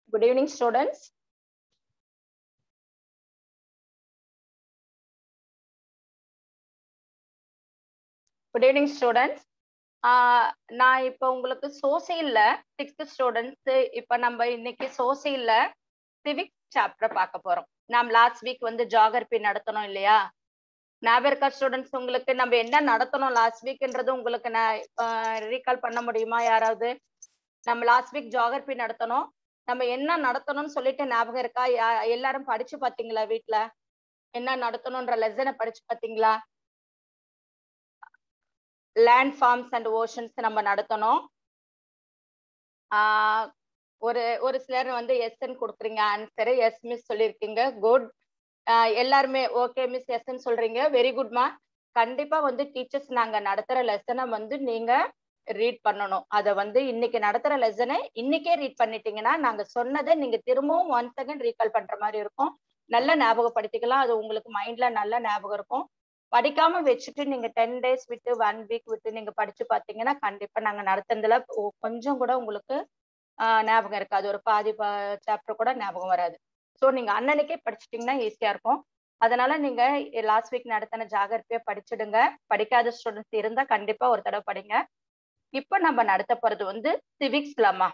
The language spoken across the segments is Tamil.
Good evening, students. Good evening, students. ஆஹ் நான் இப்ப உங்களுக்கு சோசியல்ல சிக்ஸ்த் ஸ்டூடெண்ட்ஸ் இப்ப நம்ம இன்னைக்கு சோசியல்ல சிவிக் சாப்டர் பார்க்க போறோம் நாம் லாஸ்ட் வீக் வந்து ஜாகிரபி நடத்தணும் இல்லையா ஞாபகம் இருக்கா ஸ்டூடெண்ட்ஸ் உங்களுக்கு நம்ம என்ன நடத்தணும் லாஸ்ட் வீக்ன்றது உங்களுக்கு நான் ரீகால் பண்ண முடியுமா யாராவது நம்ம லாஸ்ட் வீக் ஜாகிரபி நடத்தணும் நம்ம என்ன நடத்தணும்னு சொல்லிட்டு ஞாபகம் இருக்கா யா- எல்லாரும் படிச்சு பாத்தீங்களா வீட்ல என்ன நடத்தணும்ன்ற லெசனை படிச்சு பாத்தீங்களா லேண்ட் ஃபார்ம்ஸ் அண்ட் ஓஷன்ஸ் நம்ம நடத்தணும் ஆஹ் ஒரு ஒரு சிலர் வந்து எஸ்ன்னு கொடுக்குறீங்க ஆன்சரு எஸ் மிஸ் சொல்லியிருக்கீங்க குட் எல்லாருமே ஓகே மிஸ் எஸ்ன்னு சொல்றீங்க வெரி குட்மா கண்டிப்பா வந்து டீச்சர்ஸ் நாங்க நடத்துற லெசனை வந்து நீங்க ரீட் பண்ணணும் அதை வந்து இன்னைக்கு நடத்துற லெசனை இன்னைக்கே ரீட் பண்ணிட்டீங்கன்னா நாங்க சொன்னதை நீங்க திரும்பவும் ஒன் செகண்ட் ரீகால் பண்ற மாதிரி இருக்கும் நல்ல ஞாபகப்படுத்திக்கலாம் அது உங்களுக்கு மைண்ட்ல நல்ல ஞாபகம் இருக்கும் படிக்காம வச்சுட்டு நீங்க டென் டேஸ் விட்டு ஒன் வீக் விட்டு நீங்க படிச்சு பாத்தீங்கன்னா கண்டிப்பா நாங்க நடத்துனதுல ஒ- கொஞ்சம் கூட உங்களுக்கு ஆஹ் ஞாபகம் இருக்காது ஒரு பாதி சாப்டர் கூட ஞாபகம் வராது ஸோ நீங்க அன்னன்னைக்கே படிச்சிட்டீங்கன்னா ஈஸியா இருக்கும் அதனால நீங்க லாஸ்ட் வீக் நடத்தின ஜாகிரதையா படிச்சிடுங்க படிக்காத ஸ்டூடெண்ட்ஸ் இருந்தா கண்டிப்பா ஒரு தடவை படிங்க இப்ப நம்ம நடத்த போறது வந்து சிவிக்ஸ்லமா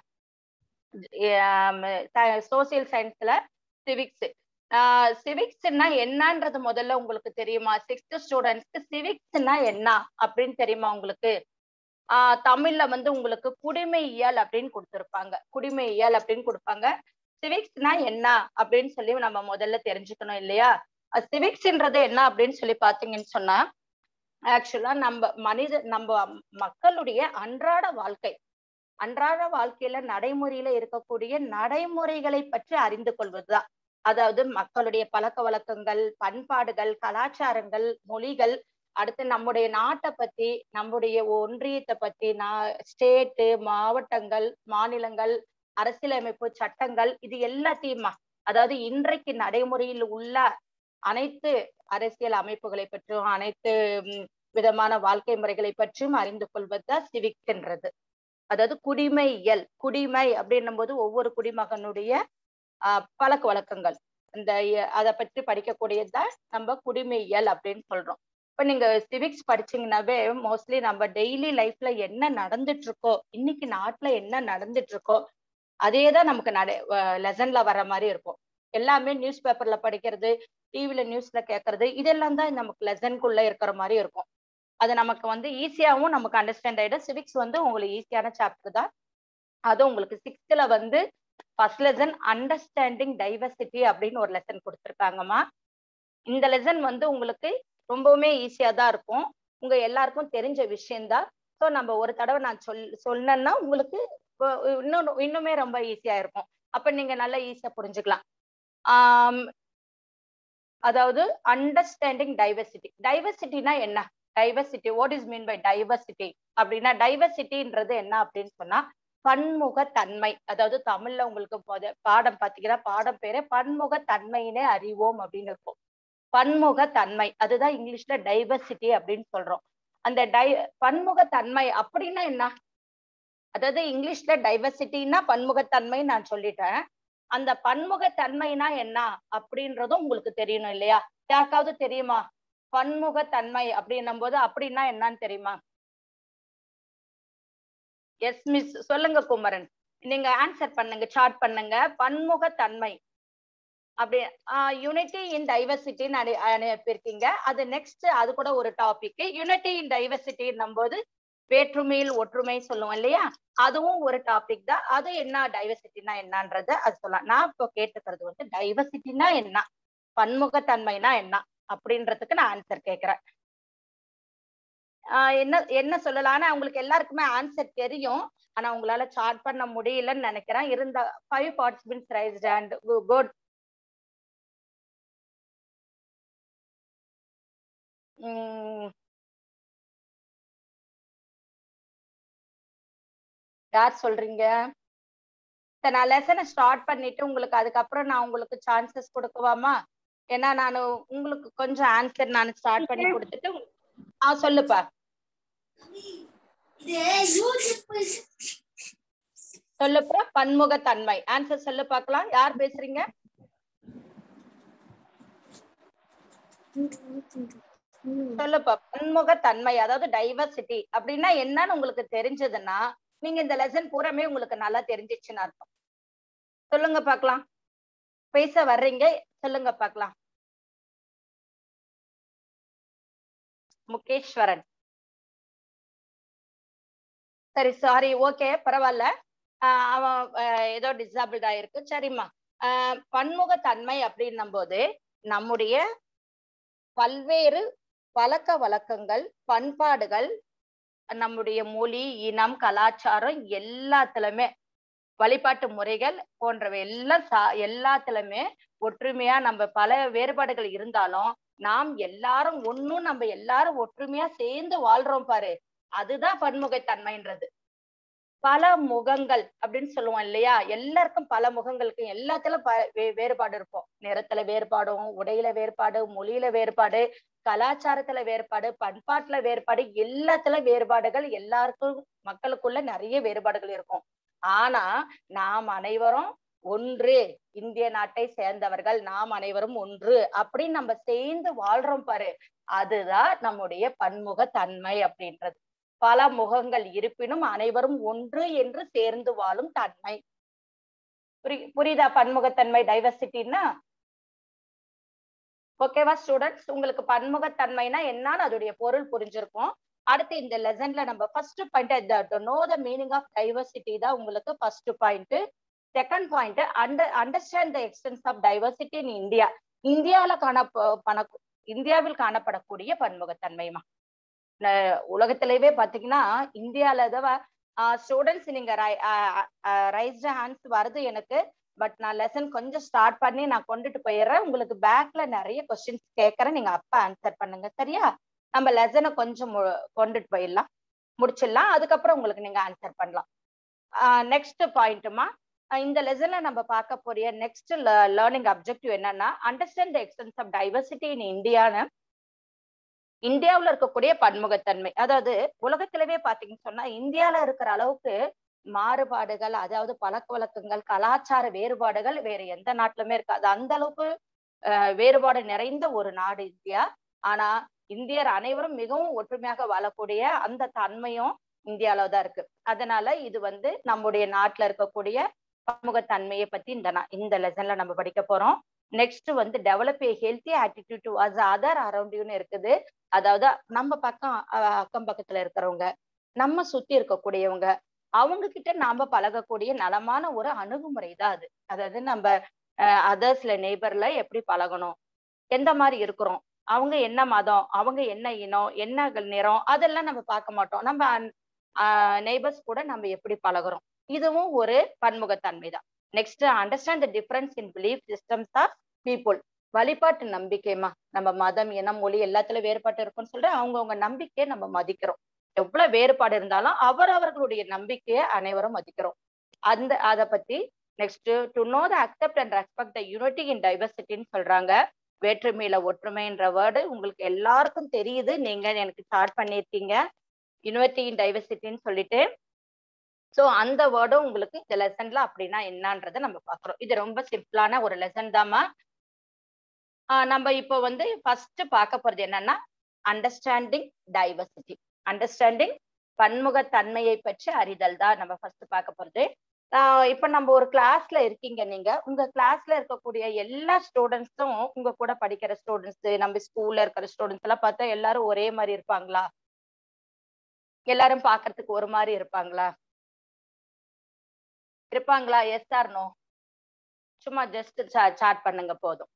சோசியல் சயின்ஸ்ல சிவிக்ஸ் சிவிக்ஸ்னா என்னன்றது முதல்ல உங்களுக்கு தெரியுமா சிக்ஸ்த் ஸ்டூடெண்ட்ஸ்க்கு சிவிக்ஸ்னா என்ன அப்படின்னு தெரியுமா உங்களுக்கு ஆஹ் தமிழ்ல வந்து உங்களுக்கு குடிமையியல் அப்படின்னு கொடுத்துருப்பாங்க குடிமையியல் அப்படின்னு கொடுப்பாங்க சிவிக்ஸ்னா என்ன அப்படின்னு சொல்லி நம்ம முதல்ல தெரிஞ்சுக்கணும் இல்லையா சிவிக்ஸ்ன்றது என்ன அப்படின்னு சொல்லி பாத்தீங்கன்னு சொன்னா ஆக்சுவலா நம்ம மனித நம்ம மக்களுடைய அன்றாட வாழ்க்கை அன்றாட வாழ்க்கையில நடைமுறையில இருக்கக்கூடிய நடைமுறைகளை பற்றி அறிந்து கொள்வதுதான் அதாவது மக்களுடைய பழக்க வழக்கங்கள் பண்பாடுகள் கலாச்சாரங்கள் மொழிகள் அடுத்து நம்முடைய நாட்டை பத்தி நம்முடைய ஒன்றியத்தை பத்தி நான் ஸ்டேட்டு மாவட்டங்கள் மாநிலங்கள் அரசியலமைப்பு சட்டங்கள் இது எல்லாத்தையுமா அதாவது இன்றைக்கு நடைமுறையில் உள்ள அனைத்து அரசியல் அமைப்புகளை பற்றியும் அனைத்து ம், விதமான வாழ்க்கை முறைகளை பற்றியும் அறிந்து கொள்வதுதான் சிவிக்ஸ்ன்றது அதாவது குடிமையியல் குடிமை அப்படின்னும் போது ஒவ்வொரு குடிமகனுடைய ஆஹ் பழக்க வழக்கங்கள் இந்த இ- அதை பற்றி படிக்கக்கூடியதுதான் நம்ம குடிமையியல் அப்படின்னு சொல்றோம் இப்ப நீங்க சிவிக்ஸ் படிச்சீங்கன்னாவே மோஸ்ட்லி நம்ம டெய்லி லைஃப்ல என்ன நடந்துட்டு இருக்கோ இன்னைக்கு நாட்டுல என்ன நடந்துட்டு இருக்கோ அதே தான் நமக்கு நடை லெசன்ல வர மாதிரி இருக்கும் எல்லாமே நியூஸ் பேப்பர்ல படிக்கிறது டிவில நியூஸ்ல கேட்கறது இதெல்லாம் தான் நமக்கு லெசனுக்குள்ள இருக்கிற மாதிரி இருக்கும் அது நமக்கு வந்து ஈஸியாவும் நமக்கு அண்டர்ஸ்டாண்ட் ஆயிடும் சிவிக்ஸ் வந்து உங்களுக்கு ஈஸியான சாப்டர் தான் அது உங்களுக்கு சிக்ஸ்த்ல வந்து ஃபர்ஸ்ட் லெசன் அண்டர்ஸ்டாண்டிங் டைவர்சிட்டி அப்படின்னு ஒரு லெசன் கொடுத்துருக்காங்கம்மா இந்த லெசன் வந்து உங்களுக்கு ரொம்பவுமே ஈஸியா தான் இருக்கும் உங்க எல்லாருக்கும் தெரிஞ்ச விஷயம்தான் ஸோ நம்ம ஒரு தடவை நான் சொல் சொன்னேன்னா உங்களுக்கு இப்போ இன்னும் இன்னுமே ரொம்ப ஈஸியா இருக்கும் அப்ப நீங்க நல்லா ஈஸியா புரிஞ்சுக்கலாம் ஆம், அதாவது அண்டர்ஸ்டாண்டிங் டைவர்சிட்டி டைவர்சிட்டினா என்ன diversity what is mean by diversity அப்படின்னா டைவர்சிட்டின்றது என்ன அப்படின்னு சொன்னா பன்முகத்தன்மை அதாவது தமிழ்ல உங்களுக்கு முத- பாடம் பாத்தீங்கன்னா பாடம் பேரே பன்முகத்தன்மையினே அறிவோம் அப்படின்னு இருக்கும் பன்முகத்தன்மை அதுதான் இங்கிலீஷ்ல டைவர்சிட்டி அப்படின்னு சொல்றோம் அந்த டை பன்முகத்தன்மை அப்படின்னா என்ன அதாவது இங்கிலீஷ்ல டைவர்சிட்டின்னா பன்முகத்தன்மை நான் சொல்லிட்டேன் அந்த பன்முகத்தன்மைனா என்ன அப்படின்றதும் உங்களுக்கு தெரியணும் இல்லையா யாருக்காவது தெரியுமா பன்முகத்தன்மை அப்படின்னும் போது அப்படின்னா என்னன்னு தெரியுமா எஸ் மிஸ் சொல்லுங்க குமரன் நீங்க ஆன்சர் பண்ணுங்க சார்ட் பண்ணுங்க பன்முகத்தன்மை அப்படி யூனிட்டி இன் டைவர்சிட்டின்னு அனு அனுப்பியிருக்கீங்க அது நெக்ஸ்ட் அது கூட ஒரு டாபிக் யூனிட்டி இன் டைவர்சிட்டின்னும் போது வேற்றுமையில் ஒற்றுமை சொல்லுவோம் இல்லையா அதுவும் ஒரு டாபிக் தான் அது என்ன டைவர்சிட்டினா என்னன்றத அது சொல்லலாம் நான் இப்போ கேட்டுக்கிறது வந்து டைவர்சிட்டினா என்ன பன்முகத்தன்மைனா என்ன அப்படின்றதுக்கு நான் ஆன்சர் கேட்கிறேன் ஆஹ் என்ன என்ன சொல்லலாம் ஆனா உங்களுக்கு எல்லாருக்குமே ஆன்சர் தெரியும் ஆனா உங்களால சார்ட் பண்ண முடியலன்னு நினைக்கிறேன் இருந்த five participants raised and good யார் சொல்றீங்க சரி, நான் லெசனை ஸ்டார்ட் பண்ணிட்டு உங்களுக்கு அதுக்கப்புறம் நான் உங்களுக்கு சான்சஸ் கொடுக்கவாமா ஏன்னா நான் உங்களுக்கு கொஞ்சம் ஆன்சர் நான் ஸ்டார்ட் பண்ணி கொடுத்துட்டு ஆ சொல்லுப்பா சொல்லுப்பா பன்முகத்தன்மை ஆன்சர் சொல்லு பார்க்கலாம் யார் பேசுறீங்க சொல்லுப்பா பன்முகத்தன்மை அதாவது டைவர்சிட்டி அப்படின்னா என்னன்னு உங்களுக்கு தெரிஞ்சதுன்னா நீங்க இந்த லெசன் பூராமே உங்களுக்கு நல்லா தெரிஞ்சிச்சுன்னு அர்த்தம் சொல்லுங்க பார்க்கலாம் பேச வர்றீங்க சொல்லுங்க பார்க்கலாம் முகேஸ்வரன் சரி சாரி ஓகே பரவாயில்ல ஆஹ் அவன் ஆஹ் ஏதோ டிசபிள்ட் ஆயிருக்கு சரிம்மா ஆஹ் பன்முகத்தன்மை அப்படின்னும் போது நம்முடைய பல்வேறு பழக்க வழக்கங்கள் பண்பாடுகள் நம்முடைய மொழி இனம் கலாச்சாரம் எல்லாத்துலயுமே வழிபாட்டு முறைகள் போன்றவை எல்லாம் சா- எல்லாத்துலயுமே ஒற்றுமையா நம்ம பல வேறுபாடுகள் இருந்தாலும் நாம் எல்லாரும் ஒண்ணும் நம்ம எல்லாரும் ஒற்றுமையா சேர்ந்து வாழ்றோம் பாரு அதுதான் பன்முகத்தன்மைன்றது பல முகங்கள் அப்படின்னு சொல்லுவோம் இல்லையா எல்லாருக்கும் பல முகங்களுக்கு எல்லாத்துல ப வே- வேறுபாடு இருக்கும் நிறத்துல வேறுபாடும் உடையில வேறுபாடு மொழியில வேறுபாடு கலாச்சாரத்துல வேறுபாடு பண்பாட்டுல வேறுபாடு எல்லாத்துல வேறுபாடுகள் எல்லாருக்கும் மக்களுக்குள்ள நிறைய வேறுபாடுகள் இருக்கும் ஆனா நாம் அனைவரும் ஒன்று இந்திய நாட்டை சேர்ந்தவர்கள் நாம் அனைவரும் ஒன்று அப்படின்னு நம்ம சேர்ந்து வாழ்றோம் பாரு அதுதான் நம்முடைய பன்முகத்தன்மை அப்படின்றது பல முகங்கள் இருப்பினும் அனைவரும் ஒன்று என்று சேர்ந்து வாழும் தன்மை புரி புரியுதா பன்முகத்தன்மை டைவர்சிட்டின்னா ஓகேவா ஸ்டூடெண்ட்ஸ் உங்களுக்கு பன்முகத்தன்மைனா என்னன்னு அதோடைய பொருள் புரிஞ்சிருக்கும் அடுத்து இந்த லெசன்ல நம்ம first point know the meaning of diversity தான் உங்களுக்கு first point second point under understand the extent of diversity in India இந்தியாவில காண பண இந்தியாவில் காணப்படக்கூடிய பன்முகத்தன்மைமா ந- உலகத்திலேயே பாத்தீங்கன்னா இந்தியால ஸ்டூடெண்ட்ஸ் நீங்க ரைஸ்ட் ஹேண்ட்ஸ் வருது எனக்கு பட் நான் லெசன் கொஞ்சம் ஸ்டார்ட் பண்ணி நான் கொண்டுட்டு போயிடுறேன் உங்களுக்கு பேக்ல நிறைய கொஸ்டின்ஸ் கேட்கறேன் நீங்க அப்ப ஆன்சர் பண்ணுங்க சரியா நம்ம லெசனை கொஞ்சம் மு- கொண்டுட்டு போயிடலாம் முடிச்சிடலாம் அதுக்கப்புறம் உங்களுக்கு நீங்க ஆன்சர் பண்ணலாம் நெக்ஸ்ட் பாயிண்ட்டுமா இந்த லெசன்ல நம்ம பார்க்க போறிய நெக்ஸ்ட் லேர்னிங் அப்ஜெக்டிவ் என்னன்னா understand the extent of diversity in இந்தியான்னு இந்தியாவுல இருக்கக்கூடிய பன்முகத்தன்மை அதாவது உலகத்திலவே பாத்தீங்கன்னு சொன்னா இந்தியால இருக்கிற அளவுக்கு மாறுபாடுகள் அதாவது பழக்க வழக்கங்கள் கலாச்சார வேறுபாடுகள் வேற எந்த நாட்டிலுமே இருக்காது அந்த அளவுக்கு அஹ், வேறுபாடு நிறைந்த ஒரு நாடு இந்தியா ஆனா இந்தியர் அனைவரும் மிகவும் ஒற்றுமையாக வாழக்கூடிய அந்த தன்மையும் இந்தியால தான் இருக்கு அதனால இது வந்து நம்முடைய நாட்டுல இருக்கக்கூடிய பன்முகத்தன்மையை பத்தி இந்த நா- இந்த லெசன்ல நம்ம படிக்க போறோம் நெக்ஸ்ட் வந்து develop a healthy attitude towards other around யூன்னு இருக்குது அதாவது நம்ம பக்கம் அஹ், அக்கம் பக்கத்துல இருக்கிறவங்க நம்ம சுத்தி இருக்கக்கூடியவங்க அவங்க கிட்ட நாம பழகக்கூடிய நலமான ஒரு அணுகுமுறை தான் அது அதாவது நம்ம அதர்ஸ்ல நெய்பர்ல எப்படி பழகணும் எந்த மாதிரி இருக்கிறோம் அவங்க என்ன மதம் அவங்க என்ன இனம் என்ன நிறம் அதெல்லாம் நம்ம பார்க்க மாட்டோம் நம்ம நெய்பர்ஸ் கூட நம்ம எப்படி பழகுறோம் இதுவும் ஒரு பன்முகத்தன்மை தான் next understand the difference in belief systems of people வழிபாட்டு நம்பிக்கைமா நம்ம மதம் இனம் மொழி எல்லாத்துல வேறுபாட்டு இருக்கும்னு சொல்லிட்டு அவங்கவுங்க நம்பிக்கையை நம்ம மதிக்கிறோம் எவ்வளவு வேறுபாடு இருந்தாலும் அவரவர்களுடைய நம்பிக்கையை அனைவரும் மதிக்கிறோம் அந்த அத பத்தி next to know the accept and respect the unity in டைவர்சிட்டின்னு சொல்றாங்க வேற்றுமையில ஒற்றுமைன்ற வேர்டு உங்களுக்கு எல்லாருக்கும் தெரியுது நீங்க எனக்கு ஸ்டார்ட் பண்ணிருக்கீங்க யூனிவர்சிட்டி இன் டைவர்சிட்டின்னு சொல்லிட்டு சோ அந்த வேர்டும் உங்களுக்கு இந்த லெசன்ல அப்படின்னா என்னன்றதை நம்ம பாக்குறோம் இது ரொம்ப சிம்பிளான ஒரு லெசன் தாம்மா ஆஹ் நம்ம இப்போ வந்து ஃபர்ஸ்ட் பார்க்க போறது என்னன்னா அண்டர்ஸ்டாண்டிங் டைவர்சிட்டி அண்டர்ஸ்டாண்டிங் பன்முகத்தன்மையை பற்றி அறிதல் தான் நம்ம ஃபர்ஸ்ட் பார்க்க போறது ஆஹ் இப்ப நம்ம ஒரு கிளாஸ்ல இருக்கீங்க நீங்க உங்க கிளாஸ்ல இருக்கக்கூடிய எல்லா ஸ்டூடெண்ட்ஸும் உங்க கூட படிக்கிற ஸ்டூடெண்ட்ஸ் நம்ம ஸ்கூல்ல இருக்கிற ஸ்டூடெண்ட்ஸ் எல்லாம் பார்த்தா எல்லாரும் ஒரே மாதிரி இருப்பாங்களா எல்லாரும் பாக்குறதுக்கு ஒரு மாதிரி இருப்பாங்களா இருப்பாங்களா எஸ் ஆர் நோ சும்மா ஜஸ்ட் சாட் பண்ணுங்க போதும்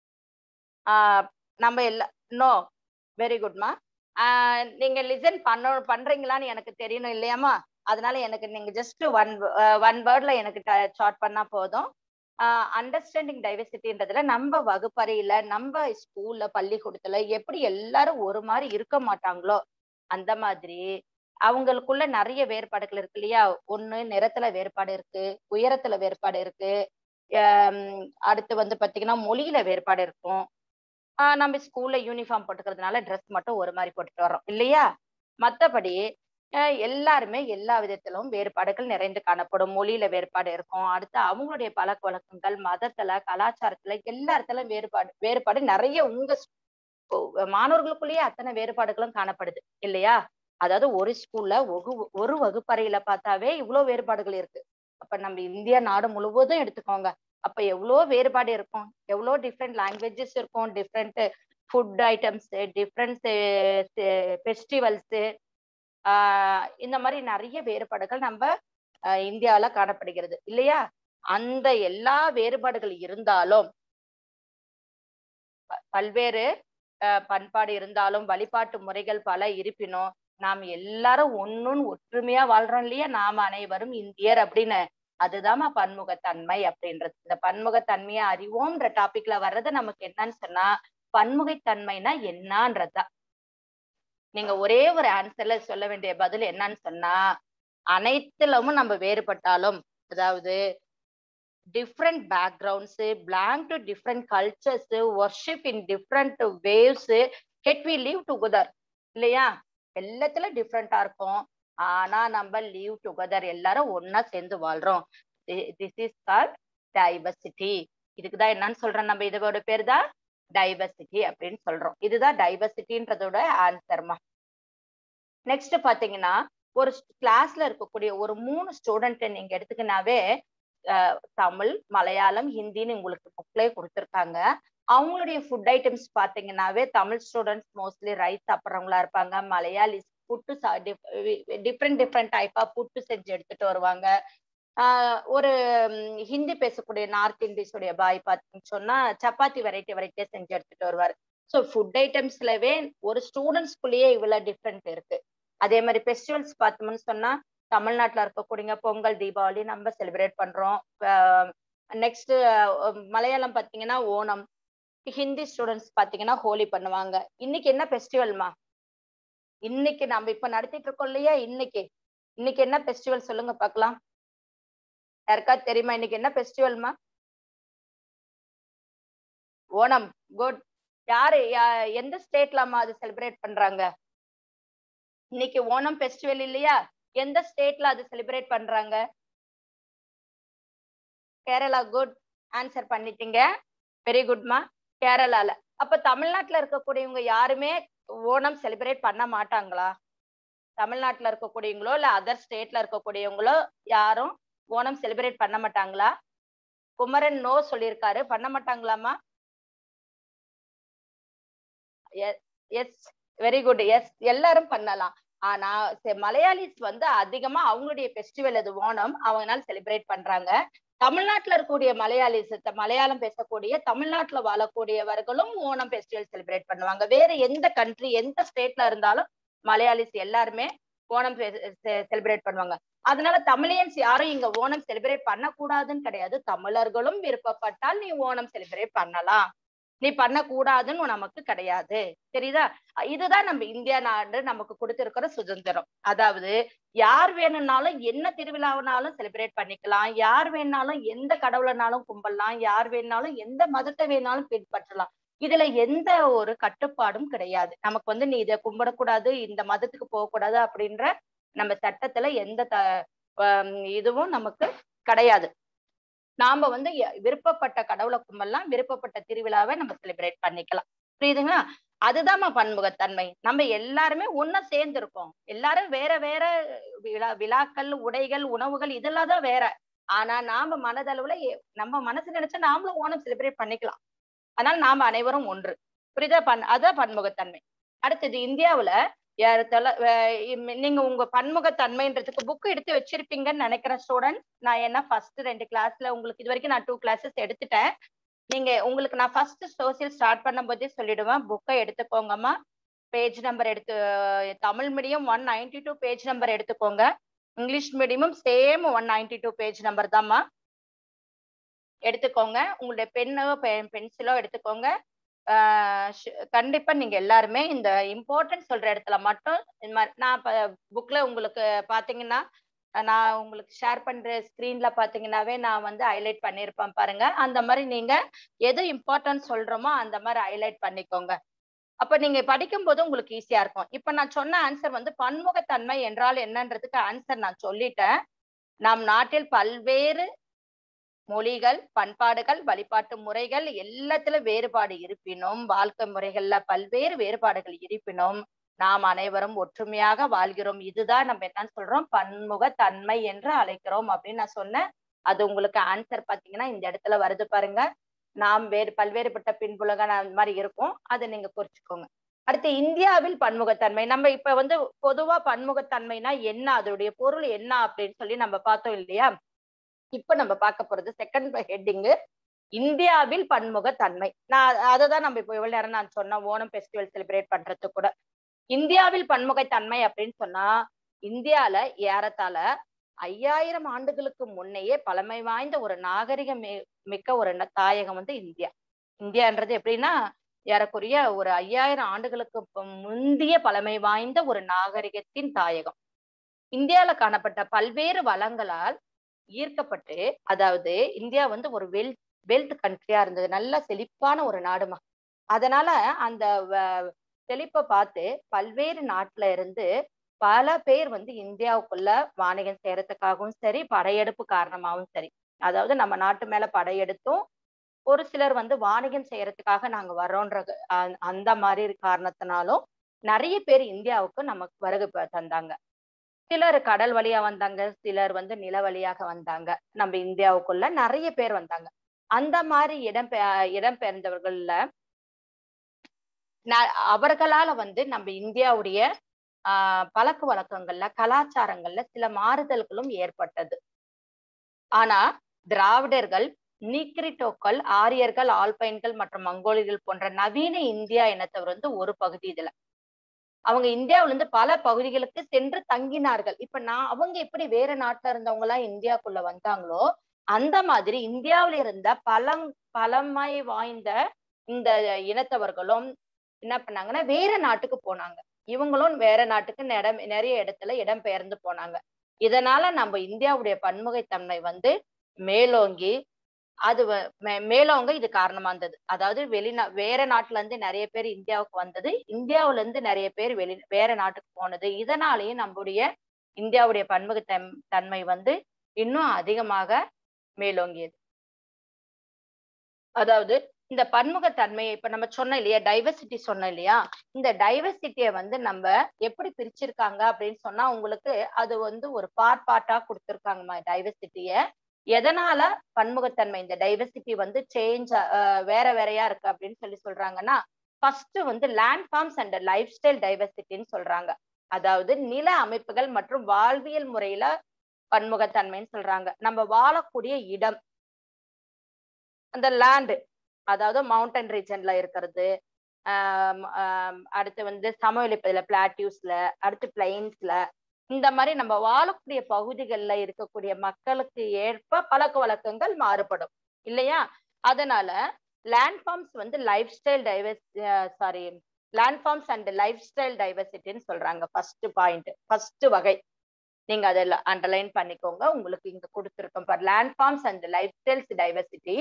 ஆஹ் நம்ம எல்லா நோ வெரி குட்மா நீங்க லிசன் பண்ண பண்றீங்களான்னு எனக்கு தெரியணும் இல்லையாமா அதனால எனக்கு நீங்க ஜஸ்ட் ஒன் ஒன் வேர்ட்ல எனக்கு சார்ட் பண்ணா போதும் அண்டர்ஸ்டாண்டிங் டைவர்சிட்டின்றதுல நம்ம வகுப்பறையில நம்ம ஸ்கூல்ல பள்ளிக்கூடத்துல எப்படி எல்லாரும் ஒரு மாதிரி இருக்க மாட்டாங்களோ அந்த மாதிரி அவங்களுக்குள்ள நிறைய வேறுபாடுகள் இருக்கு இல்லையா ஒண்ணு நிறத்துல வேறுபாடு இருக்கு உயரத்துல வேறுபாடு இருக்கு ஆஹ் அடுத்து வந்து பாத்தீங்கன்னா மொழியில வேறுபாடு இருக்கும் ஆஹ் நம்ம ஸ்கூல்ல யூனிஃபார்ம் போட்டுக்கிறதுனால ட்ரெஸ் மட்டும் ஒரு மாதிரி போட்டுட்டு வர்றோம் இல்லையா மத்தபடி அஹ் எல்லாருமே எல்லா விதத்திலும் வேறுபாடுகள் நிறைந்து காணப்படும் மொழியில வேறுபாடு இருக்கும் அடுத்து அவங்களுடைய பழக்க வழக்கங்கள் மதத்துல கலாச்சாரத்துல எல்லா இடத்துலயும் வேறுபாடு வேறுபாடு நிறைய உங்க ஸ்- மாணவர்களுக்குள்ளேயே அத்தனை வேறுபாடுகளும் காணப்படுது இல்லையா அதாவது ஒரு ஸ்கூல்ல ஒரு ஒரு வகுப்பறையில பார்த்தாவே இவ்வளவு வேறுபாடுகள் இருக்கு அப்ப நம்ம இந்தியா நாடு முழுவதும் எடுத்துக்கோங்க அப்ப எவ்வளோ வேறுபாடு இருக்கும் எவ்வளோ டிஃப்ரெண்ட் லாங்குவேஜஸ் இருக்கும் different food items different festivals இந்த மாதிரி நிறைய வேறுபாடுகள் நம்ம ஆஹ் இந்தியாவுல காணப்படுகிறது இல்லையா அந்த எல்லா வேறுபாடுகள் இருந்தாலும் ப- பல்வேறு ஆஹ் பண்பாடு இருந்தாலும் வழிபாட்டு முறைகள் பல இருப்பினும் நாம் எல்லாரும் ஒன்னும் ஒற்றுமையா வாழ்றோம் இல்லையா நாம அனைவரும் இந்தியர் அப்படின்னு அதுதாம்மா பன்முகத்தன்மை அப்படின்றது இந்த பன்முகத்தன்மையை அறிவோம்ன்ற டாபிக்ல வர்றது நமக்கு என்னன்னு சொன்னா பன்முகத்தன்மைனா என்னன்றதுதான் நீங்க ஒரே ஒரு ஆன்சர்ல சொல்ல வேண்டிய பதில் என்னன்னு சொன்னா அனைத்திலும் நம்ம வேறுபட்டாலும் அதாவது different backgrounds belong to different cultures worship in different ways yet we live together இல்லையா எல்லாத்துல டிஃப்ரெண்டா இருக்கும் ஆனா நம்ம லீவ் டுகெதர் எல்லாரும் ஒன்னா சேர்ந்து வாழ்றோம் திஸ் இஸ் கால் டைவர்சிட்டி இதுக்குதான் என்னன்னு சொல்றோம் நம்ம இதோட பேர் தான் டைவர்சிட்டி அப்படின்னு சொல்றோம் இதுதான் டைவர்சிட்டின்றதோட ஆன்சர்மா நெக்ஸ்ட் பாத்தீங்கன்னா ஒரு கிளாஸ்ல இருக்கக்கூடிய ஒரு மூணு ஸ்டூடெண்ட் நீங்க எடுத்துக்கினாவே அஹ், தமிழ் மலையாளம் ஹிந்தின்னு உங்களுக்கு புக்லயே கொடுத்துருக்காங்க அவங்களுடைய ஃபுட் ஐட்டம்ஸ் பாத்தீங்கன்னாவே தமிழ் ஸ்டூடெண்ட்ஸ் மோஸ்ட்லி ரைஸ் சாப்பிட்றவங்களா இருப்பாங்க Malayalis puttu different different type of puttu செஞ்சு எடுத்துட்டு வருவாங்க ஆஹ் ஒரு ம், ஹிந்தி பேசக்கூடிய நார்த் இந்தியஸுடைய பாய் பார்த்தீங்கன்னு சொன்னா சப்பாத்தி வெரைட்டி வெரைட்டியா செஞ்சு எடுத்துட்டு வருவாரு ஸோ ஃபுட் ஐட்டம்ஸ்லவே ஒரு ஸ்டூடெண்ட்ஸ்குள்ளேயே இவ்வளவு டிஃப்ரெண்ட் இருக்கு அதே மாதிரி ஃபெஸ்டிவல்ஸ் பார்த்தோம்னு சொன்னா தமிழ்நாட்டுல இருக்கக்கூடிய பொங்கல் தீபாவளி நம்ம செலிப்ரேட் பண்றோம் நெக்ஸ்ட் மலையாளம் பார்த்தீங்கன்னா ஓணம் ஹிந்தி ஸ்டூடெண்ட்ஸ் பார்த்தீங்கன்னா ஹோலி பண்ணுவாங்க இன்னைக்கு என்ன ஃபெஸ்டிவல்மா இன்னைக்கு நம்ம இப்ப நடத்திட்டு இருக்கோம் இல்லையா இன்னைக்கு இன்னைக்கு என்ன ஃபெஸ்டிவல் சொல்லுங்க பார்க்கலாம் யாருக்காவது தெரியுமா இன்னைக்கு என்ன ஃபெஸ்டிவல்மா ஓணம் குட் யாரு யா- எந்த ஸ்டேட்லமா அது செலிப்ரேட் பண்றாங்க இன்னைக்கு ஓணம் ஃபெஸ்டிவல் இல்லையா எந்த ஸ்டேட்ல அது செலிப்ரேட் பண்றாங்க கேரளா குட் ஆன்சர் பண்ணிட்டீங்க வெரி குட்மா கேரளால அப்ப தமிழ்நாட்டுல இருக்கக்கூடியவங்க யாருமே ஓணம் செலிப்ரேட் பண்ண மாட்டாங்களா தமிழ்நாட்டுல இருக்கக்கூடியவங்களோ இல்ல அதர் ஸ்டேட்ல இருக்கக்கூடியவங்களோ யாரும் ஓணம் செலிப்ரேட் பண்ண மாட்டாங்களா குமரன் நோ சொல்லியிருக்காரு பண்ண மாட்டாங்களாமா எஸ் வெரி குட் எஸ் எல்லாரும் பண்ணலாம் ஆனா செ- மலையாளிஸ் வந்து அதிகமா அவங்களுடைய ஃபெஸ்டிவல் அது ஓணம் அவங்கனால செலிப்ரேட் பண்றாங்க தமிழ்நாட்டுல இருக்கக்கூடிய மலையாளிஸ் த- மலையாளம் பேசக்கூடிய தமிழ்நாட்டுல வாழக்கூடியவர்களும் ஓணம் ஃபெஸ்டிவல் செலிப்ரேட் பண்ணுவாங்க வேற எந்த கண்ட்ரி எந்த ஸ்டேட்ல இருந்தாலும் மலையாளிஸ் எல்லாருமே ஓணம் செலிப்ரேட் பண்ணுவாங்க அதனால தமிழியன்ஸ் யாரும் இங்க ஓணம் செலிப்ரேட் பண்ணக்கூடாதுன்னு கிடையாது தமிழர்களும் விருப்பப்பட்டால் நீ ஓணம் செலிப்ரேட் பண்ணலாம் நீ பண்ணக்கூடாதுன்னு நமக்கு கிடையாது தெரியுதா இதுதான் நம்ம இந்தியா நாடு நமக்கு கொடுத்திருக்கிற சுதந்திரம் அதாவது யார் வேணும்னாலும் என்ன திருவிழாவினாலும் செலிப்ரேட் பண்ணிக்கலாம் யார் வேணாலும் எந்த கடவுளைனாலும் கும்பிடலாம் யார் வேணாலும் எந்த மதத்தை வேணாலும் பின்பற்றலாம் இதுல எந்த ஒரு கட்டுப்பாடும் கிடையாது நமக்கு வந்து நீ இதை கும்பிடக்கூடாது இந்த மதத்துக்கு போகக்கூடாது அப்படின்ற நம்ம சட்டத்துல எந்த த ஆம், இதுவும் நமக்கு கிடையாது நாம வந்து எ- விருப்பப்பட்ட கடவுளை கும்பிடலாம் விருப்பப்பட்ட திருவிழாவை நம்ம செலிப்ரேட் பண்ணிக்கலாம் புரியுதுங்களா அதுதாம்மா பன்முகத்தன்மை நம்ம எல்லாருமே ஒன்னா சேர்ந்து இருக்கோம் எல்லாரும் வேற வேற விழா விழாக்கள் உடைகள் உணவுகள் இதெல்லாம் தான் வேற ஆனா நாம மனதளவுல எ- நம்ம மனசு நினைச்சா நாமளும் ஓணம் செலிப்ரேட் பண்ணிக்கலாம் அதனால நாம அனைவரும் ஒன்று புரியுதா பன் அதான் பன்முகத்தன்மை அடுத்தது இந்தியாவுல ஏறத்தாழ, அஹ் இம்- நீங்க உங்க பன்முகத்தன்மைன்றதுக்கு புக் எடுத்து வச்சிருப்பீங்கன்னு நினைக்கிறேன் ஸ்டூடெண்ட் நான் என்ன ஃபர்ஸ்ட் ரெண்டு கிளாஸ்ல உங்களுக்கு இது வரைக்கும் நான் டூ கிளாஸஸ் எடுத்துட்டேன் நீங்க உங்களுக்கு நான் ஃபர்ஸ்ட் சோசியல் ஸ்டார்ட் பண்ணும்போதே சொல்லிடுவேன் புக்கை எடுத்துக்கோங்கம்மா பேஜ் நம்பர் எடுத்து Tamil medium one ninety two page number எடுத்துக்கோங்க இங்கிலீஷ் மீடியமும் same one ninety two page number தான்மா எடுத்துக்கோங்க உங்களுடைய பெண்ணோ பென்சிலோ எடுத்துக்கோங்க ஆஹ் ஷ்- கண்டிப்பா நீங்க எல்லாருமே இந்த இம்பார்ட்டன்ட் சொல்ற இடத்துல மட்டும் இந்த மாதிரி நான் இப்ப புக்ல உங்களுக்கு பாத்தீங்கன்னா அஹ் நான் உங்களுக்கு ஷேர் பண்ற ஸ்கிரீன்ல பாத்தீங்கன்னாவே நான் வந்து ஹைலைட் பண்ணியிருப்பேன் பாருங்க அந்த மாதிரி நீங்க எது இம்பார்ட்டன்ட் சொல்றோமோ அந்த மாதிரி ஹைலைட் பண்ணிக்கோங்க அப்ப நீங்க படிக்கும் போது உங்களுக்கு ஈஸியா இருக்கும் இப்ப நான் சொன்ன ஆன்சர் வந்து பன்முகத்தன்மை என்றால் என்னன்றதுக்கு ஆன்சர் நான் சொல்லிட்டேன் நம் நாட்டில் பல்வேறு மொழிகள் பண்பாடுகள் வழிபாட்டு முறைகள் எல்லாத்துல வேறுபாடு இருப்பினும் வாழ்க்கை முறைகள்ல பல்வேறு வேறுபாடுகள் இருப்பினும் நாம் அனைவரும் ஒற்றுமையாக வாழ்கிறோம் இதுதான் நம்ம என்னன்னு சொல்றோம் பன்முக தன்மை என்று அழைக்கிறோம் அப்படின்னு நான் சொன்னேன் அது உங்களுக்கு ஆன்சர் பாத்தீங்கன்னா இந்த இடத்துல வருது பாருங்க நாம் வேறு பல்வேறுபட்ட பின்புலக அந்த மாதிரி இருக்கும் அதை நீங்க குறிச்சுக்கோங்க அடுத்து இந்தியாவில் பன்முகத்தன்மை நம்ம இப்ப வந்து பொதுவா பன்முகத்தன்மைனா என்ன அதோடைய பொருள் என்ன அப்படின்னு சொல்லி நம்ம பார்த்தோம் இல்லையா இப்ப நம்ம பார்க்க போறது செகண்ட் ஹெட்டிங் இந்தியாவில் பன்முகத்தன்மை நான் அதை தான் நம்ம இப்போ இவ்வளவு நேரம் நான் சொன்னேன் ஓணம் ஃபெஸ்டிவல் செலிப்ரேட் பண்றது கூட இந்தியாவில் பன்முகத்தன்மை அப்படின்னு சொன்னா இந்தியால ஏறத்தாழ ஐயாயிரம் ஆண்டுகளுக்கு முன்னையே பழமை வாய்ந்த ஒரு நாகரிக மிக்க ஒரு தாயகம் வந்து இந்தியா இந்தியான்றது எப்படின்னா ஏறக்குறைய ஒரு ஐயாயிரம் ஆண்டுகளுக்கு முந்தைய பழமை வாய்ந்த ஒரு நாகரிகத்தின் தாயகம் இந்தியால காணப்பட்ட பல்வேறு வளங்களால் ஈர்க்கப்பட்டு அதாவது இந்தியா வந்து ஒரு வெல் வெல்த் கண்ட்ரியா இருந்தது நல்ல செழிப்பான ஒரு நாடுமா அதனால அந்த செழிப்பை பார்த்து பல்வேறு நாட்டுல இருந்து பல பேர் வந்து இந்தியாவுக்குள்ள வாணிகம் செய்யறதுக்காகவும் சரி படையெடுப்பு காரணமாகவும் சரி அதாவது நம்ம நாட்டு மேல படையெடுத்தும் ஒரு சிலர் வந்து வாணிகம் செய்யறதுக்காக நாங்க வர்றோன்ற அந்த மாதிரி காரணத்தினாலும் நிறைய பேர் இந்தியாவுக்கு நமக்கு வருகை தந்தாங்க சிலர் கடல் வழியா வந்தாங்க சிலர் வந்து நில வழியாக வந்தாங்க நம்ம இந்தியாவுக்குள்ள நிறைய பேர் வந்தாங்க அந்த மாதிரி இடம் இடம்பெயர்ந்தவர்கள்ல அவர்களால வந்து நம்ம இந்தியாவுடைய ஆஹ் பழக்க வழக்கங்கள்ல கலாச்சாரங்கள்ல சில மாறுதல்களும் ஏற்பட்டது ஆனா திராவிடர்கள் நீக்ரிட்டோக்கள் ஆரியர்கள் ஆல்பைன்கள் மற்றும் மங்கோலியர்கள் போன்ற நவீன இந்தியா இனத்தவர் வந்து ஒரு பகுதி இதுல அவங்க இந்தியாவில இருந்து பல பகுதிகளுக்கு சென்று தங்கினார்கள் இப்ப நான் அவங்க எப்படி வேற நாட்டுல இருந்தவங்க எல்லாம் இந்தியாக்குள்ள வந்தாங்களோ அந்த மாதிரி இந்தியாவில இருந்த பழம் பழமை வாய்ந்த இந்த இனத்தவர்களும் என்ன பண்ணாங்கன்னா வேற நாட்டுக்கு போனாங்க இவங்களும் வேற நாட்டுக்கு இடம் நிறைய இடத்துல இடம் பெயர்ந்து போனாங்க இதனால நம்ம இந்தியாவுடைய பன்முகைத்தன்மை வந்து மேலோங்கி அது மேலோங்க இது காரணமா இருந்தது அதாவது வெளிநா வேற நாட்டுல இருந்து நிறைய பேர் இந்தியாவுக்கு வந்தது இந்தியாவுல இருந்து நிறைய பேர் வெளி வேற நாட்டுக்கு போனது இதனாலேயும் நம்முடைய இந்தியாவுடைய பன்முக தன்மை வந்து இன்னும் அதிகமாக மேலோங்கியது அதாவது இந்த பன்முகத்தன்மையை இப்ப நம்ம சொன்னோம் இல்லையா டைவர்சிட்டி சொன்னோம் இல்லையா இந்த டைவர்சிட்டியை வந்து நம்ம எப்படி பிரிச்சிருக்காங்க அப்படின்னு சொன்னா உங்களுக்கு அது வந்து ஒரு பார்ட் பார்ட்டா கொடுத்துருக்காங்கம்மா டைவர்சிட்டிய எதனால பன்முகத்தன்மை இந்த டைவர்சிட்டி வந்து சேஞ்ச் வேற வேறையா இருக்கு அப்படின்னு சொல்லி சொல்றாங்கன்னா ஃபர்ஸ்ட் வந்து landforms and lifestyle டைவர்சிட்டின்னு சொல்றாங்க அதாவது நில அமைப்புகள் மற்றும் வாழ்வியல் முறையில பன்முகத்தன்மைன்னு சொல்றாங்க நம்ம வாழக்கூடிய இடம் அந்த லேண்டு அதாவது மவுண்டன் ரீஜன்ல இருக்கிறது அடுத்து வந்து சமவெளிப்பதில் பிளாட்யூஸ்ல அடுத்து பிளைன்ஸ்ல இந்த மாதிரி நம்ம வாழக்கூடிய பகுதிகளில் இருக்கக்கூடிய மக்களுக்கு ஏற்ப பழக்க வழக்கங்கள் மாறுபடும் இல்லையா அதனால லேண்ட் ஃபார்ம்ஸ் வந்து lifestyle diverse sorry landforms and lifestyle டைவர்சிட்டின்னு சொல்றாங்க ஃபர்ஸ்ட் பாயிண்ட் ஃபர்ஸ்ட் வகை நீங்க அதில் அண்டர்லைன் பண்ணிக்கோங்க உங்களுக்கு இங்க கொடுத்துருக்கோம் for landforms and lifestyles diversity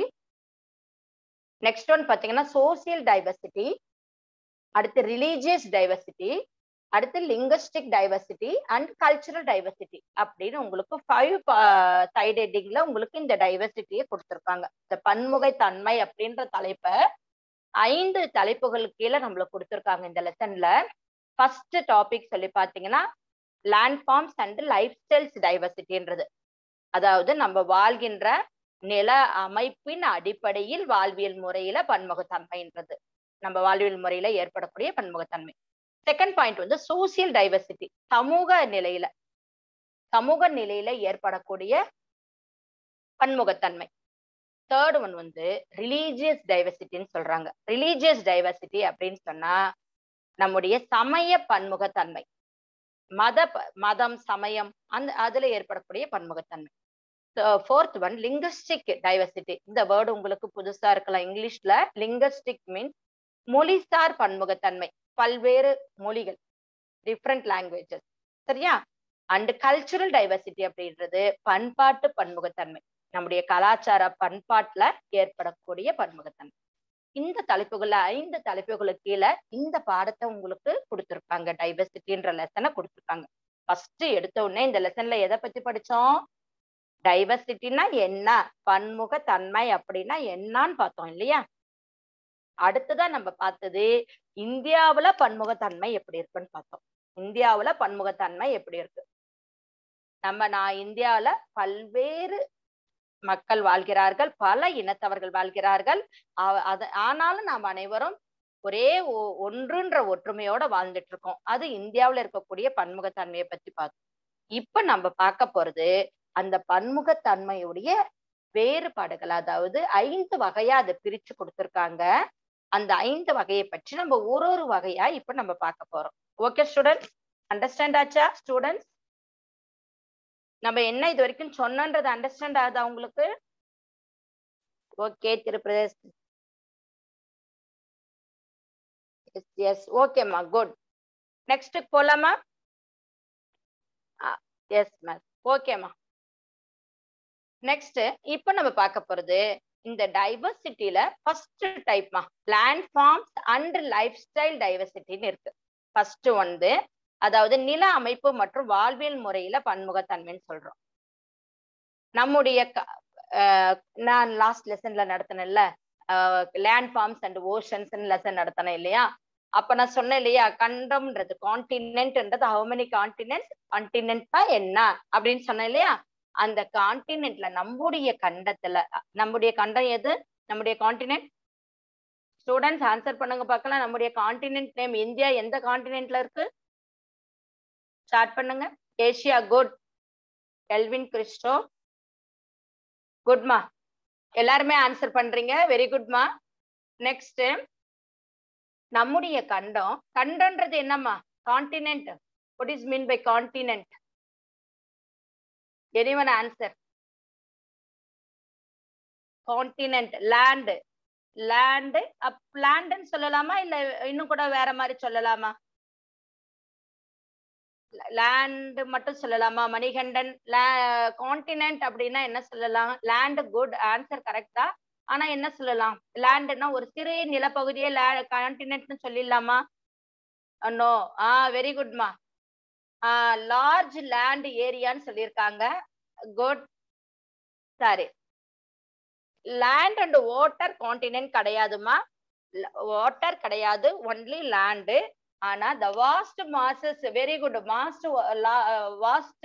next one பாத்தீங்கன்னா சோசியல் டைவர்சிட்டி அடுத்து ரிலீஜியஸ் டைவர்சிட்டி அடுத்து linguistic diversity and cultural diversity அப்படின்னு உங்களுக்கு ஃபைவ் சைட் ஹெட்டிங்ல உங்களுக்கு இந்த டைவர்சிட்டியை கொடுத்துருக்காங்க இந்த பன்முகை தன்மை அப்படின்ற தலைப்பை ஐந்து தலைப்புகளுக்கு கீழே நம்மளுக்கு கொடுத்துருக்காங்க இந்த லெசன்ல ஃபர்ஸ்ட் டாபிக் சொல்லி பார்த்தீங்கன்னா landforms and lifestyles டைவர்சிட்டின்றது அதாவது நம்ம வாழ்கின்ற நில அமைப்பின் அடிப்படையில் வாழ்வியல் முறையில பன்முகத்தன்மைன்றது நம்ம வாழ்வியல் முறையில ஏற்படக்கூடிய பன்முகத்தன்மை செகண்ட் பாயிண்ட் வந்து சோசியல் டைவர்சிட்டி சமூக நிலையில சமூக நிலையில ஏற்படக்கூடிய பன்முகத்தன்மை தேர்ட் ஒன் வந்து ரிலீஜியஸ் டைவர்சிட்டின்னு சொல்றாங்க ரிலீஜியஸ் டைவர்சிட்டி அப்படின்னு சொன்னா நம்முடைய சமய பன்முகத்தன்மை மத மதம் சமயம் அந்த அதுல ஏற்படக்கூடிய பன்முகத்தன்மை ஃபோர்த் ஒன் லிங்குஸ்டிக் டைவர்சிட்டி இந்த வேர்டு உங்களுக்கு புதுசா இருக்கலாம் இங்கிலீஷ்ல லிங்குஸ்டிக் மீன்ஸ் மொழிசார் பன்முகத்தன்மை பல்வேறு மொழிகள் டிஃப்ரெண்ட் லாங்குவேஜஸ் சரியா அண்ட் கல்ச்சுரல் டைவர்சிட்டி அப்படின்றது பண்பாட்டு பன்முகத்தன்மை நம்முடைய கலாச்சார பண்பாட்டுல ஏற்படக்கூடிய பன்முகத்தன்மை இந்த தலைப்புகள்ல ஐந்து தலைப்புகளுக்கு கீழே இந்த பாடத்தை உங்களுக்கு கொடுத்திருப்பாங்க டைவர்சிட்டின்ற லெசனை கொடுத்திருக்காங்க ஃபர்ஸ்ட் எடுத்த உடனே இந்த லெசன்ல எதை பத்தி படிச்சோம் டைவர்சிட்டினா என்ன பன்முக தன்மை அப்படின்னா என்னன்னு பார்த்தோம் இல்லையா அடுத்ததான் நம்ம பார்த்தது இந்தியாவுல பன்முகத்தன்மை எப்படி இருக்குன்னு பார்த்தோம் இந்தியாவுல பன்முகத்தன்மை எப்படி இருக்கு நம்ம நான் இந்தியாவுல பல்வேறு மக்கள் வாழ்கிறார்கள் பல இனத்தவர்கள் வாழ்கிறார்கள் அவ- அது ஆனாலும் நாம் அனைவரும் ஒரே ஒ- ஒன்றுன்ற ஒற்றுமையோட வாழ்ந்துட்டு இருக்கோம் அது இந்தியாவுல இருக்கக்கூடிய பன்முகத்தன்மையை பத்தி பார்த்தோம் இப்ப நம்ம பார்க்க போறது அந்த பன்முகத்தன்மையுடைய வேறுபாடுகள் அதாவது ஐந்து வகையா அதை பிரிச்சு கொடுத்திருக்காங்க அந்த ஐந்து வகையை பற்றி நம்ம ஒரு ஒரு வகையா இப்ப நம்ம பார்க்க போறோம் ஓகே ஸ்டூடெண்ட்ஸ் அண்டர்ஸ்டாண்ட் ஆச்சா ஸ்டூடெண்ட்ஸ் நம்ம என்ன இது வரைக்கும் சொன்னன்றது அண்டர்ஸ்டாண்ட் ஆகுதா உங்களுக்கு ஓகே திருப்பிரதேஷ் எஸ் எஸ் ஓகேம்மா குட் நெக்ஸ்ட் போலாமா எஸ் மேம் ஓகேம்மா நெக்ஸ்ட் இப்போ நம்ம பார்க்க போறது இந்த டைவர்சிட்டியில ஃபர்ஸ்ட் டைப்மா landforms and lifestyle டைவர்சிட்டின்னு இருக்கு ஃபர்ஸ்ட் வந்து அதாவது நில அமைப்பு மற்றும் வாழ்வியல் முறையில பன்முகத்தன்மைன்னு சொல்றோம் நம்முடைய க- அஹ் நான் லாஸ்ட் லெசன்ல நடத்தினேன்ல landforms and oceans lesson நடத்தினேன் இல்லையா அப்ப நான் சொன்னேன் இல்லையா கண்டம்ன்றது கான்டினென்ட்ன்றது ஹவு மெனி கான்டினென்ட் கான்டினென்ட்னா என்ன அப்படின்னு சொன்னேன் இல்லையா அந்த கான்டினென்ட்ல நம்முடைய கண்டத்துல அ, நம்முடைய கண்டம் எது நம்முடைய கான்டினென்ட் ஸ்டூடெண்ட்ஸ் ஆன்சர் பண்ணுங்க பார்க்கலாம் நம்முடைய கான்டினென்ட் நேம் இந்தியா எந்த கான்டினென்ட்ல இருக்கு ஸ்டார்ட் பண்ணுங்க ஏசியா குட் எல்வின் கிறிஸ்டோ குட்மா எல்லாருமே ஆன்சர் பண்றீங்க வெரி குட்மா நெக்ஸ்ட் நம்முடைய கண்டம் கண்டம்ன்றது என்னம்மா continent what is mean by continent anyone answer continent land land up லேண்ட்னு சொல்லலாமா இல்ல இன்னும் கூட வேற மாதிரி சொல்லலாமா லேண்ட் மட்டும் சொல்லலாமா மணிகண்டன் கான்டினென்ட் அப்படின்னா என்ன சொல்லலாம் லேண்ட் குட் ஆன்சர் கரெக்டா ஆனா என்ன சொல்லலாம் லேண்ட்னா ஒரு சிறிய நிலப்பகுதியே கான்டினென்ட்னு சொல்லிடலாமா நோ ஆ வெரி குட்மா லார்ஜ் லேண்ட் ஏரியான்னு சொல்லியிருக்காங்க குட் சரி லேண்ட் அண்ட் வாட்டர் கான்டினென்ட் கிடையாதுமா வாட்டர் கிடையாது ஒன்லி லேண்டு ஆனா the vast masses very good most vast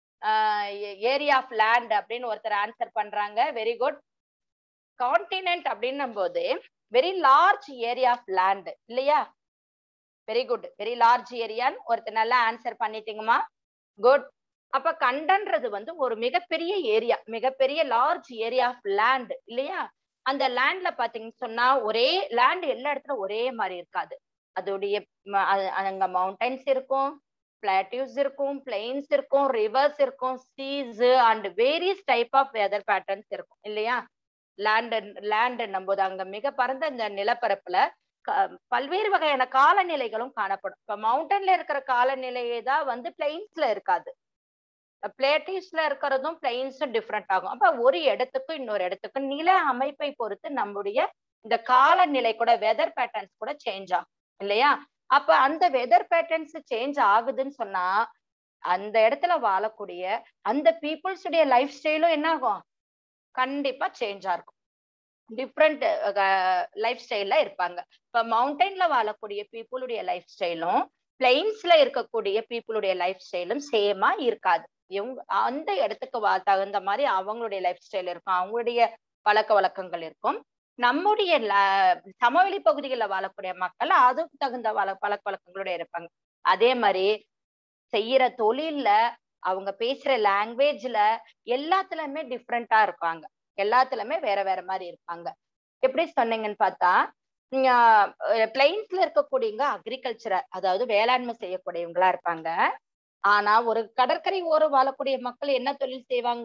area of land அப்படின்னு ஒருத்தர் ஆன்சர் பண்றாங்க வெரி குட் கான்டினென்ட் அப்படின்னும் போது very large area of land இல்லையா வெரி குட் வெரி லார்ஜ் ஏரியான்னு ஒருத்தர் நல்லா ஆன்சர் பண்ணிட்டீங்கம்மா குட் அப்ப கண்டன்றது வந்து ஒரு மிகப்பெரிய ஏரியா மிகப்பெரிய லார்ஜ் ஏரியா ஆஃப் லேண்ட் இல்லையா அந்த லேண்ட்ல பாத்தீங்கன்னு சொன்னா ஒரே லேண்ட் எல்லா இடத்துல ஒரே மாதிரி இருக்காது அதோடைய ம- அ- அங்க மவுண்டைன்ஸ் இருக்கும் பிளாட்டியூஸ் இருக்கும் பிளெயின்ஸ் இருக்கும் ரிவர்ஸ் இருக்கும் seas and various type of weather patterns இருக்கும் இல்லையா லேண்ட் லேண்ட் போது அங்க மிக பரந்த இந்த நிலப்பரப்புல க- பல்வேறு வகையான காலநிலைகளும் காணப்படும் இப்ப மவுண்டன்ல இருக்கிற காலநிலையே தான் வந்து பிளெயின்ஸ்ல இருக்காது பிளேட்டிவ்ஸ்ல இருக்கிறதும் பிளெயின்ஸும் டிஃப்ரெண்ட் ஆகும் அப்ப ஒரு இடத்துக்கும் இன்னொரு இடத்துக்கும் நில அமைப்பை பொறுத்து நம்முடைய இந்த காலநிலை கூட வெதர் பேட்டர்ன்ஸ் கூட சேஞ்ச் ஆகும் இல்லையா அப்ப அந்த வெதர் பேட்டர்ன்ஸ் சேஞ்ச் ஆகுதுன்னு சொன்னா அந்த இடத்துல வாழக்கூடிய அந்த பீப்புள்ஸ் உடைய லைஃப் ஸ்டைலும் என்ன ஆகும் கண்டிப்பா சேஞ்சா இருக்கும் டிஃப்ரெண்ட் லைஃப் ஸ்டைல்ல இருப்பாங்க இப்ப மவுண்டன்ல வாழக்கூடிய பீப்புளுடைய லைஃப் ஸ்டைலும் பிளெயின்ஸ்ல இருக்கக்கூடிய பீப்புளுடைய லைஃப் ஸ்டைலும் சேமா இருக்காது இவங்க அந்த இடத்துக்கு வா தகுந்த மாதிரி அவங்களுடைய லைஃப் ஸ்டைல் இருக்கும் அவங்களுடைய பழக்க வழக்கங்கள் இருக்கும் நம்முடைய ல- சமவெளி பகுதிகளில் வாழக்கூடிய மக்கள் அதுக்கு தகுந்த வழ பழக்க வழக்கங்களோட இருப்பாங்க அதே மாதிரி செய்யற தொழில்ல அவங்க பேசுற லாங்குவேஜ்ல எல்லாத்துலயுமே டிஃப்ரெண்டா இருப்பாங்க எல்லாத்துலயுமே வேற வேற மாதிரி இருப்பாங்க எப்படி சொன்னீங்கன்னு பார்த்தா பிளைன்ஸ்ல இருக்கக்கூடியவங்க அக்ரிகல்ச்சர் அதாவது வேளாண்மை செய்யக்கூடியவங்களா இருப்பாங்க ஆனா ஒரு கடற்கரை ஓரம் வாழக்கூடிய மக்கள் என்ன தொழில் செய்வாங்க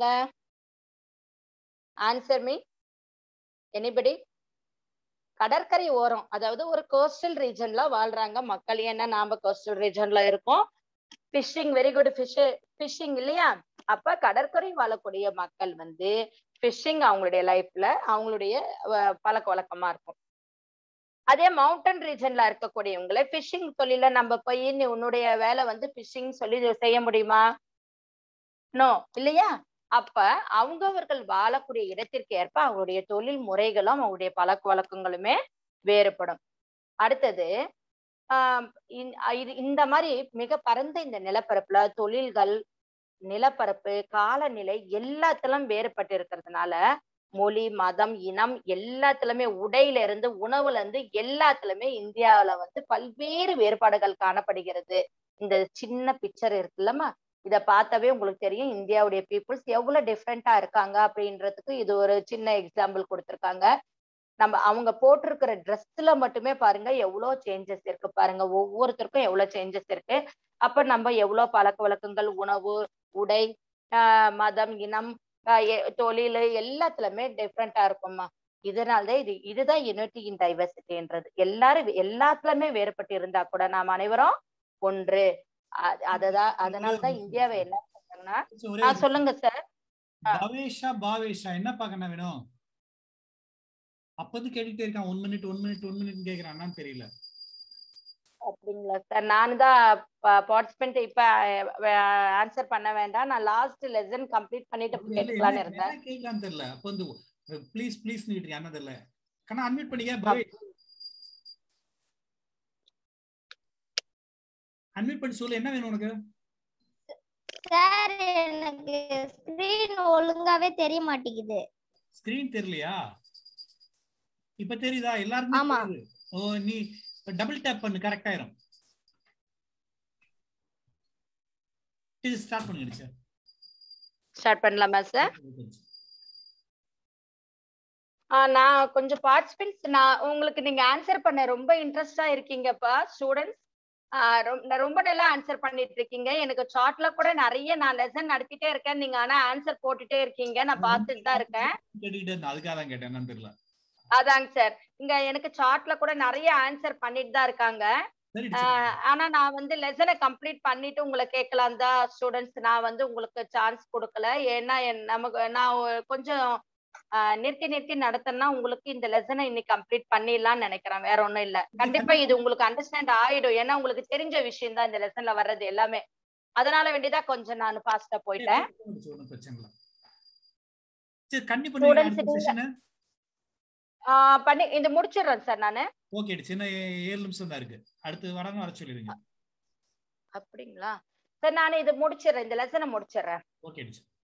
ஆன்சர் மீ எனிபடி கடற்கரை ஓரம் அதாவது ஒரு கோஸ்டல் ரீஜன்ல வாழ்றாங்க மக்கள் ஏன்னா நாம கோஸ்டல் ரீஜன்ல இருக்கோம் fishing very good fish fishing இல்லையா அப்ப கடற்கரை வாழக்கூடிய மக்கள் வந்து ஃபிஷிங் அவங்களுடைய லைஃப்ல அவங்களுடைய அஹ், பழக்க வழக்கமா இருக்கும் அதே மவுண்டன் ரீஜன்ல இருக்கக்கூடியவங்கள ஃபிஷிங் தொழில நம்ம போய் நீ உன்னுடைய வேலை வந்து ஃபிஷிங் சொல்லி செய்ய முடியுமா நோ இல்லையா அப்ப அவங்கவர்கள் வாழக்கூடிய இடத்திற்கு ஏற்ப அவங்களுடைய தொழில் முறைகளும் அவங்களுடைய பழக்க வழக்கங்களுமே வேறுபடும் அடுத்தது ஆஹ் இந்- இது இந்த மாதிரி மிக பரந்த இந்த நிலப்பரப்புல தொழில்கள் நிலப்பரப்பு காலநிலை எல்லாத்திலும் வேறுபட்டு இருக்கிறதுனால மொழி மதம் இனம் எல்லாத்துலயுமே உடையில இருந்து உணவுல இருந்து எல்லாத்துலயுமே இந்தியாவுல வந்து பல்வேறு வேறுபாடுகள் காணப்படுகிறது இந்த சின்ன பிக்சர் இருக்குல்லம்மா இத பார்த்தாவே உங்களுக்கு தெரியும் இந்தியாவுடைய பீப்புள்ஸ் எவ்வளவு டிஃப்ரெண்டா இருக்காங்க அப்படின்றதுக்கு இது ஒரு சின்ன எக்ஸாம்பிள் கொடுத்திருக்காங்க நம்ம அவங்க போட்டிருக்கிற ட்ரெஸ்ல மட்டுமே பாருங்க எவ்வளவு சேஞ்சஸ் இருக்கு பாருங்க ஒவ்வொருத்தருக்கும் எவ்வளவு சேஞ்சஸ் இருக்கு அப்ப நம்ம எவ்வளவு பழக்க வழக்கங்கள் உணவு உடை ஆஹ் மதம் இனம் ஆஹ் எ- தொழில் எல்லாத்துலயுமே டிஃப்ரெண்டா இருக்கும்மா இதனாலதான் இது இதுதான் யூனிட்டி இன் டைவர்சிட்டின்றது எல்லாரும் எல்லாத்துலயுமே வேறுபட்டு இருந்தா கூட நாம் அனைவரும் ஒன்று அ- அததான் அதனாலதான் இந்தியாவை என்ன சொல்றாங்கன்னா ஒரே ஆஹ் சொல்லுங்க சார் பவேஷா பாவேஷா என்ன பார்க்கணும் வேணும் அப்போது கேட்டுட்டே இருக்கான் one minute one minute one minute கேக்குறான்னு தெரியல அப்படிங்களா சார் நானு தான் பார்ட்டிசிபென்ட் இப்ப ஆன்சர் பண்ண வேண்டாம் நான் லாஸ்ட் லெசன் கம்ப்ளீட் பண்ணிட்டு இல்ல, கேட்டுக்கலாம்னு என்ன- இருந்தேன் என்ன கேட்கலான்னு தெரியல அப்போ வந்து ப்ளீஸ் ப்ளீஸ் நீட்டு என்னது இல்ல கண்ணா அன்மியூட் பண்ணிக்க பவேஷ் அன்மியூட் பண்ணி சொல்லு என்ன வேணும் உனக்கு சார் எனக்கு ஸ்கிரீன் ஒழுங்காவே தெரிய மாட்டேங்குது ஸ்கிரீன் தெரியலையா இப்ப தெரியுதா எல்லாருக்குமே ஆமா. தெரியுது ஓ நீ டபுள் டேப் பண்ணு கரெக்ட் ஆயிரும் இது ஸ்டார்ட் பண்ணிடுச்சு ஸ்டார்ட் பண்ணலாமா சார் நான் கொஞ்சம் பார்ட்டிசிபென்ட்ஸ் நான் உங்களுக்கு நீங்க ஆன்சர் பண்ண ரொம்ப இன்ட்ரெஸ்டா இருக்கீங்கப்பா ஸ்டூடெண்ட்ஸ் ரொம்ப நல்லா ஆன்சர் பண்ணிட்டு இருக்கீங்க எனக்கு சார்ட்ல கூட நிறைய நான் லெசன் நடத்திட்டே இருக்கேன் நீங்க ஆனா ஆன்சர் போட்டுட்டே இருக்கீங்க நான் பார்த்துட்டு தான் இருக்கேன் கேட்டுக்கிட்டே இருந்தேன் அதுக்காக தான் கேட்டேன் என்னன்னு தெரியல அதாங்க சார் இங்க எனக்கு சார்ட்ல கூட நிறைய ஆன்சர் பண்ணிட்டு தான் இருக்காங்க சரி ஆஹ் ஆனா நான் வந்து லெசனை கம்ப்ளீட் பண்ணிட்டு உங்களை கேட்கலாம் தான் ஸ்டூடெண்ட்ஸ் நான் வந்து உங்களுக்கு சான்ஸ் கொடுக்கல ஏன்னா என் நமக்கு நான் ஒரு கொஞ்சம் ஆஹ் நிறுத்தி நிறுத்தி நடத்தினா உங்களுக்கு இந்த லெசனை இன்னைக்கு கம்ப்ளீட் பண்ணிடலாம்னு நினைக்கிறேன் வேற ஒண்ணும் இல்ல கண்டிப்பா இது உங்களுக்கு அண்டர்ஸ்டாண்ட் ஆயிடும் ஏன்னா உங்களுக்கு தெரிஞ்ச விஷயம் தான் இந்த லெசன்ல வர்றது எல்லாமே அதனால வேண்டியதா கொஞ்சம் நான் ஃபாஸ்டா போயிட்டேன் ஒன்றும் பிரச்சனை இல்லை சரி கண்ணி Students பண்ணுவீங்க நீங்க- செஷன் ஆஹ் பண்ணி இந்த முடிச்சிடுறேன் சார் நானு ஓகே சின்ன ஏ- ஏழு நிமிஷம் தான் இருக்கு அடுத்து வரணும் வர சொல்லிடுங்க அப்படிங்களா சார் நான் இது முடிச்சிடுறேன் இந்த லெசனை முடிச்சிடுறேன் ஓகே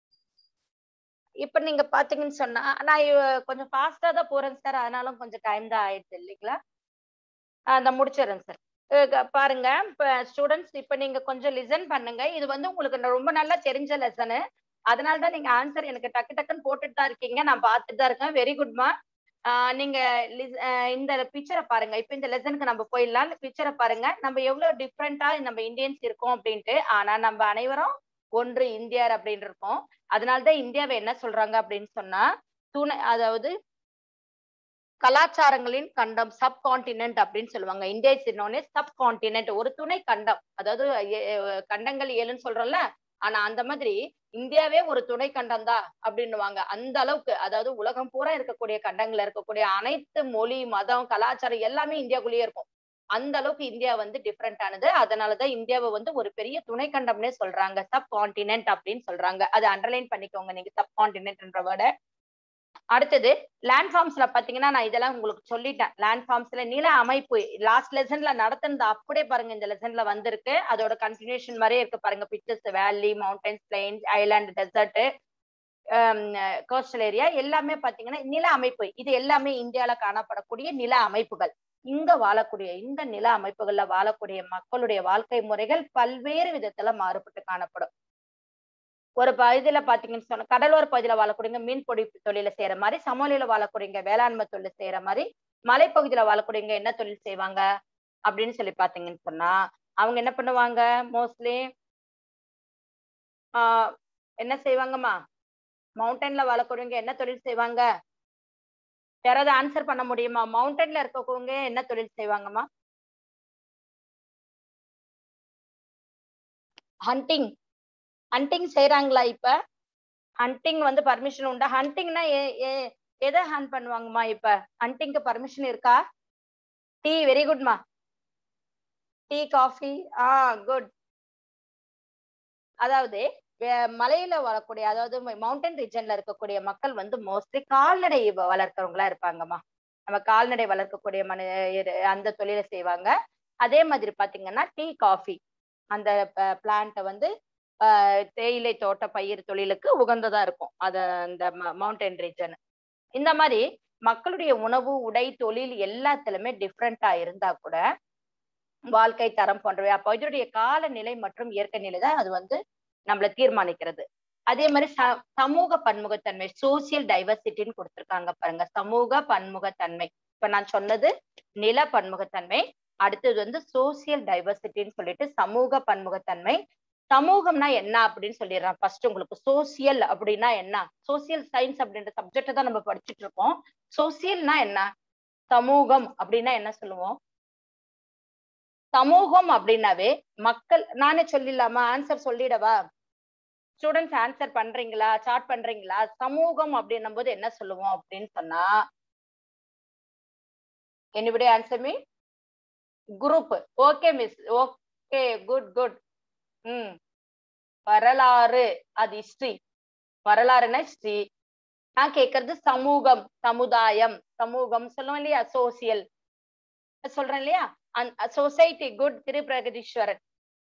இப்ப நீங்க பாத்தீங்கன்னு சொன்னா நான் இவ- கொஞ்சம் ஃபாஸ்டா தான் போறேன் சார் அதனால கொஞ்சம் டைம் தான் ஆயிடுது இல்லைங்களா அந்த முடிச்சிடுறேன் சார் பாருங்க இப்ப ஸ்டூடெண்ட்ஸ் இப்ப நீங்க கொஞ்சம் லிசன் பண்ணுங்க இது வந்து உங்களுக்கு ந- ரொம்ப நல்லா தெரிஞ்ச லெசனு அதனால தான் நீங்க ஆன்சர் எனக்கு டக்கு டக்குன்னு போட்டுட்டு தான் இருக்கீங்க நான் பார்த்துட்டு தான் இருக்கேன் வெரி குட்மா நீங்க lis- ஆஹ் இந்த பிக்சரை பாருங்க இப்ப இந்த லெசனுக்கு நம்ம போயிடலாம் பிக்சரை பாருங்க நம்ம எவ்வளவு டிஃப்ரெண்டா நம்ம இந்தியன்ஸ் இருக்கோம் அப்படின்ட்டு ஆனா நம்ம அனைவரும் ஒன்று இந்தியர் அப்படின்னு இருக்கோம் அதனாலதான் இந்தியாவை என்ன சொல்றாங்க அப்படின்னு சொன்னா துணை அதாவது கலாச்சாரங்களின் கண்டம் சப் கான்டினென்ட் அப்படின்னு சொல்லுவாங்க இந்தியா இஸ் இன்னொன்னு சப் கான்டினென்ட் ஒரு துணை கண்டம் அதாவது எ- எ- கண்டங்கள் ஏழுன்னு சொல்றோம்ல ஆனா அந்த மாதிரி இந்தியாவே ஒரு துணை கண்டம் தான் அப்படின்னுவாங்க அந்த அளவுக்கு அதாவது உலகம் பூரா இருக்கக்கூடிய கண்டங்கள்ல இருக்கக்கூடிய அனைத்து மொழி மதம் கலாச்சாரம் எல்லாமே இந்தியாக்குள்ளேயே இருக்கும் அந்த அளவுக்கு இந்தியா வந்து டிஃப்ரெண்ட் ஆனது அதனாலதான் இந்தியாவை வந்து ஒரு பெரிய துணை கண்டம்னே சொல்றாங்க சப் கான்டினென்ட் அப்படின்னு சொல்றாங்க அதை அண்டர்லைன் பண்ணிக்கோங்க நீங்க சப் கான்டினென்ட்ன்ற வேர்டை அடுத்தது லேண்ட் ஃபார்ம்ஸ்ல பாத்தீங்கன்னா நான் இதெல்லாம் உங்களுக்கு சொல்லிட்டேன் லேண்ட் ஃபார்ம்ஸ்ல நில அமைப்பு லாஸ்ட் லெசன்ல நடத்துனது அப்படியே பாருங்க இந்த லெசன்ல வந்திருக்கு அதோட கண்டினியூஷன் மாதிரியே இருக்கு பாருங்க pictures valley mountains plains island desert coastal area எல்லாமே பாத்தீங்கன்னா நில அமைப்பு இது எல்லாமே இந்தியால காணப்படக்கூடிய நில அமைப்புகள் இங்க வாழக்கூடிய இந்த நில அமைப்புகள்ல வாழக்கூடிய மக்களுடைய வாழ்க்கை முறைகள் பல்வேறு விதத்துல மாறுபட்டு காணப்படும் ஒரு பகுதியில பாத்தீங்கன்னு சொன்னா கடலோர பகுதியில வாழக்கூடியவங்க மீன் பிடிப்பு தொழில செய்யற மாதிரி சமவெளியில வாழக்கூடியவங்க வேளாண்மை தொழில் செய்யற மாதிரி மலைப்பகுதியில வாழக்கூடியவங்க என்ன தொழில் செய்வாங்க அப்படின்னு சொல்லி பாத்தீங்கன்னு சொன்னா அவங்க என்ன பண்ணுவாங்க மோஸ்ட்லி ஆஹ் என்ன செய்வாங்கம்மா மவுண்டன்ல வாழக்கூடியவங்க என்ன தொழில் செய்வாங்க யாராவது ஆன்சர் பண்ண முடியுமா மவுண்டன்ல இருக்கக்கூடியவங்க என்ன தொழில் செய்வாங்கம்மா ஹண்டிங் ஹண்டிங் செய்யறாங்களா இப்ப ஹண்டிங் வந்து பர்மிஷன் உண்டா ஹண்டிங்னா எதை ஹண்ட் பண்ணுவாங்கம்மா இப்ப ஹண்டிங்க்கு பர்மிஷன் இருக்கா டீ வெரி குட்மா டீ காஃபி ஆ குட் அதாவது வே- மலையில வரக்கூடிய அதாவது மவுண்டன் ரீஜன்ல இருக்கக்கூடிய மக்கள் வந்து மோஸ்ட்லி கால்நடை வ- வளர்க்கறவங்களா இருப்பாங்கம்மா நம்ம கால்நடை வளர்க்கக்கூடிய மனு இரு- அந்த தொழிலை செய்வாங்க அதே மாதிரி பாத்தீங்கன்னா டீ காஃபி அந்த பிளான்ட்டை வந்து ஆஹ் தேயிலை தோட்ட பயிர் தொழிலுக்கு உகந்ததா இருக்கும் அது அந்த மவுண்டன் ரீஜன் இந்த மாதிரி மக்களுடைய உணவு உடை தொழில் எல்லாத்துலயுமே டிஃப்ரெண்டா இருந்தா கூட வாழ்க்கை தரம் போன்றவை அப்போ இதனுடைய காலநிலை மற்றும் இயற்கை நிலை தான் அது வந்து நம்மள தீர்மானிக்கிறது அதே மாதிரி ச- சமூக பன்முகத்தன்மை சோசியல் டைவர்சிட்டின்னு கொடுத்திருக்காங்க பாருங்க சமூக பன்முகத்தன்மை இப்ப நான் சொன்னது நில பன்முகத்தன்மை அடுத்தது வந்து சோசியல் டைவர்சிட்டின்னு சொல்லிட்டு சமூக பன்முகத்தன்மை சமூகம்னா என்ன அப்படின்னு சொல்லிடுறேன் ஃபர்ஸ்ட் உங்களுக்கு சோசியல் அப்படின்னா என்ன சோசியல் சயின்ஸ் அப்படின்ற சப்ஜெக்ட் தான் நம்ம படிச்சுட்டு இருக்கோம் சோசியல்னா என்ன சமூகம் அப்படின்னா என்ன சொல்லுவோம் சமூகம் அப்படின்னாவே மக்கள் நானே சொல்லிடலாமா ஆன்சர் சொல்லிடவா ஸ்டூடெண்ட்ஸ் ஆன்சர் பண்றீங்களா சார்ட் பண்றீங்களா சமூகம் அப்படின்னும் போது என்ன சொல்லுவோம் அப்படின்னு சொன்னா anybody answer me group okay miss okay good good ம் வரலாறு அது ஹிஸ்டரி வரலாறுனா ஹிஸ்டரி நான் கேக்குறது சமூகம் சமுதாயம் சமூகம் சொல்லுவோம் இல்லையா சோசியல் சொல்றேன் இல்லையா சொசைட்டி குட் திருப்பிரகதீஸ்வரன்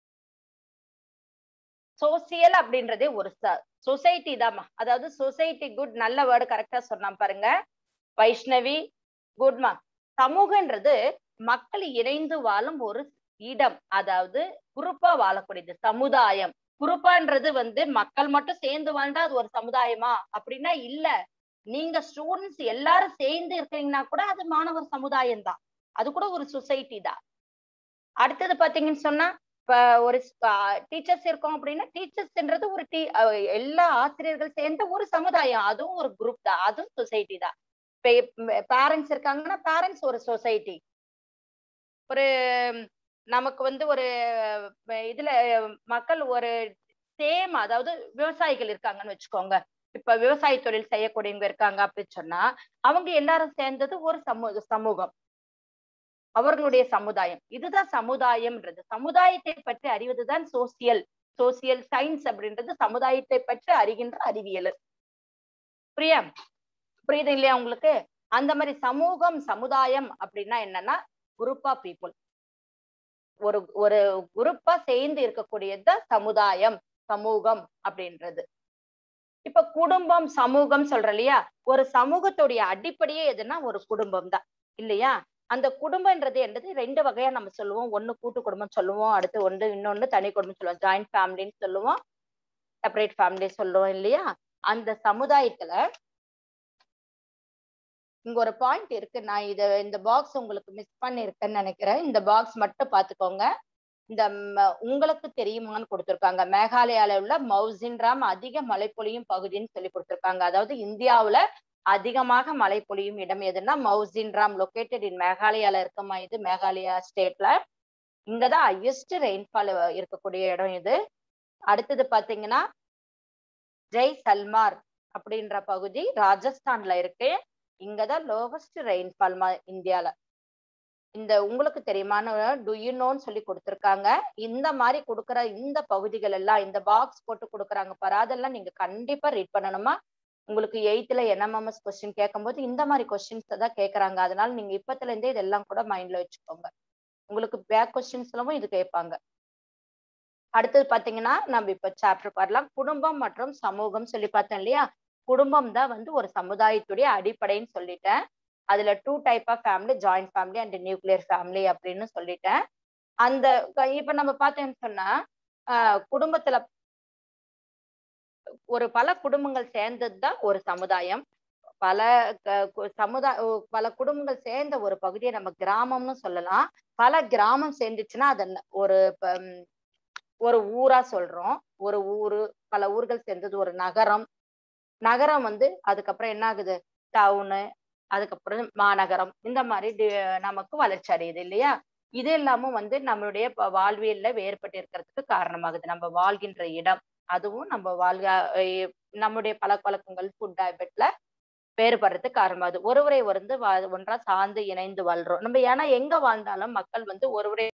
சோசியல் அப்படின்றதே ஒரு சொசைட்டி தாம்மா அதாவது சொசைட்டி குட் நல்ல வேர்டு கரெக்டா சொன்னான் பாருங்க வைஷ்ணவி குட்மா சமூகன்றது மக்கள் இணைந்து வாழும் ஒரு இடம் அதாவது குரூப்பா வாழக்கூடியது சமுதாயம் குரூப்பான்றது வந்து மக்கள் மட்டும் சேர்ந்து வாழ்ந்தா அது ஒரு சமுதாயமா அப்படின்னா இல்ல நீங்க ஸ்டூடெண்ட்ஸ் எல்லாரும் சேர்ந்து இருக்கீங்கன்னா கூட அது மாணவர் சமுதாயம் தான் அது கூட ஒரு சொசைட்டி தான் அடுத்தது பாத்தீங்கன்னு சொன்னா இப்ப ஒரு டீச்சர்ஸ் இருக்கோம் அப்படின்னா டீச்சர்ஸ்ன்றது ஒரு டீ அஹ் எல்லா ஆசிரியர்கள் சேர்ந்த ஒரு சமுதாயம் அதுவும் ஒரு குரூப் தான் அதுவும் சொசைட்டி தான் இப்ப பேரண்ட்ஸ் இருக்காங்கன்னா பேரண்ட்ஸ் ஒரு சொசைட்டி ஒரு நமக்கு வந்து ஒரு அஹ் இதுல மக்கள் ஒரு சேம் அதாவது விவசாயிகள் இருக்காங்கன்னு வச்சுக்கோங்க இப்ப விவசாய தொழில் செய்யக்கூடியவங்க இருக்காங்க அப்படின்னு சொன்னா அவங்க எல்லாரும் சேர்ந்தது ஒரு சமூக சமூகம் அவர்களுடைய சமுதாயம் இதுதான் சமுதாயம்ன்றது சமுதாயத்தை பற்றி அறிவதுதான் சோசியல் சோசியல் சயின்ஸ் அப்படின்றது சமுதாயத்தை பற்றி அறிகின்ற அறிவியல் புரியா புரியுது இல்லையா உங்களுக்கு அந்த மாதிரி சமூகம் சமுதாயம் அப்படின்னா என்னன்னா குரூப் ஆஃப் பீப்புள் ஒரு ஒரு குரூப்பா சேர்ந்து இருக்கக்கூடியதுதான் சமுதாயம் சமூகம் அப்படின்றது இப்ப குடும்பம் சமூகம் சொல்ற இல்லையா ஒரு சமூகத்துடைய அடிப்படையே எதுன்னா ஒரு குடும்பம் தான் இல்லையா அந்த குடும்பம்ன்றது என்னது ரெண்டு வகையா நம்ம சொல்லுவோம் ஒண்ணு கூட்டு குடும்பம் சொல்லுவோம் அடுத்து ஒன்று இன்னொன்னு தனி குடும்பம் சொல்லுவோம் ஜாயிண்ட் ஃபேமிலின்னு சொல்லுவோம் செப்பரேட் ஃபேமிலி சொல்லுவோம் இல்லையா அந்த சமுதாயத்துல இங்க ஒரு பாயிண்ட் இருக்கு நான் இத இந்த பாக்ஸ் உங்களுக்கு மிஸ் பண்ணிருக்கேன்னு நினைக்கிறேன் இந்த பாக்ஸ் மட்டும் பாத்துக்கோங்க இந்த உங்களுக்கு தெரியுமான்னு கொடுத்திருக்காங்க மேகாலயால உள்ள மவுசின்ராம் அதிக மழை பொழியும் பகுதின்னு சொல்லி கொடுத்திருக்காங்க அதாவது இந்தியாவுல அதிகமாக மழை பொழியும் இடம் எதுன்னா மவுசின்ராம் லொக்கேட்டட் இன் மேகாலயால இருக்கமா இது மேகாலயா ஸ்டேட்ல இங்கதான் ஹையஸ்ட் ரெயின்ஃபால் இருக்கக்கூடிய இடம் இது அடுத்தது பாத்தீங்கன்னா ஜெய் சல்மார் அப்படின்ற பகுதி ராஜஸ்தான்ல இருக்கு இங்கதான் லோவஸ்ட் ரெயின்ஃபால் இந்தியால இந்த உங்களுக்கு தெரியுமான டு யூ நோன்னு சொல்லி கொடுத்துருக்காங்க இந்த மாதிரி கொடுக்குற இந்த பகுதிகள் எல்லாம் இந்த பாக்ஸ் போட்டு கொடுக்குறாங்க பாரு அதெல்லாம் நீங்க கண்டிப்பா ரீட் பண்ணணுமா உங்களுக்கு எயித்துல என்எம்எம்எஸ் கொஸ்டின் கேட்கும்போது இந்த மாதிரி கொஸ்டின்ஸ் தான் கேட்கறாங்க அதனால நீங்க இப்பத்துல இருந்தே இதெல்லாம் கூட மைண்ட்ல வச்சுக்கோங்க உங்களுக்கு பேக் கொஸ்டின்ஸ் எல்லாமும் இது கேட்பாங்க அடுத்தது பாத்தீங்கன்னா நம்ம இப்ப சாப்டர் பாடலாம் குடும்பம் மற்றும் சமூகம் சொல்லி பார்த்தோம் இல்லையா குடும்பம் தான் வந்து ஒரு சமுதாயத்துடைய அடிப்படைன்னு சொல்லிட்டேன் அதுல two type of family joint family and nuclear family அப்படின்னு சொல்லிட்டேன் அந்த இப்ப நம்ம பார்த்தோம்னு சொன்னா குடும்பத்துல ஒரு பல குடும்பங்கள் சேர்ந்தது தான் ஒரு சமுதாயம் பல சமுதாய பல குடும்பங்கள் சேர்ந்த ஒரு பகுதியை நம்ம கிராமம்னு சொல்லலாம் பல கிராமம் சேர்ந்துச்சுன்னா அதை ஒரு ஒரு ஊரா சொல்றோம் ஒரு ஊரு பல ஊர்கள் சேர்ந்தது ஒரு நகரம் நகரம் வந்து அதுக்கப்புறம் என்ன ஆகுது டவுனு அதுக்கப்புறம் மாநகரம் இந்த மாதிரி நமக்கு வளர்ச்சி அடையுது இல்லையா இது எல்லாமும் வந்து நம்மளுடைய வாழ்வியல்ல வேறுபட்டு இருக்கிறதுக்கு காரணமாகுது நம்ம வாழ்கின்ற இடம் அதுவும் நம்ம வாழ்க நம்முடைய பழக்க வழக்கங்கள் ஃபுட் ஹேபிட்ல வேறுபடுறதுக்கு காரணமாகுது ஒருவரை வந்து வா- ஒன்றா சார்ந்து இணைந்து வாழ்றோம் நம்ம ஏன்னா எங்க வாழ்ந்தாலும் மக்கள் வந்து ஒருவரை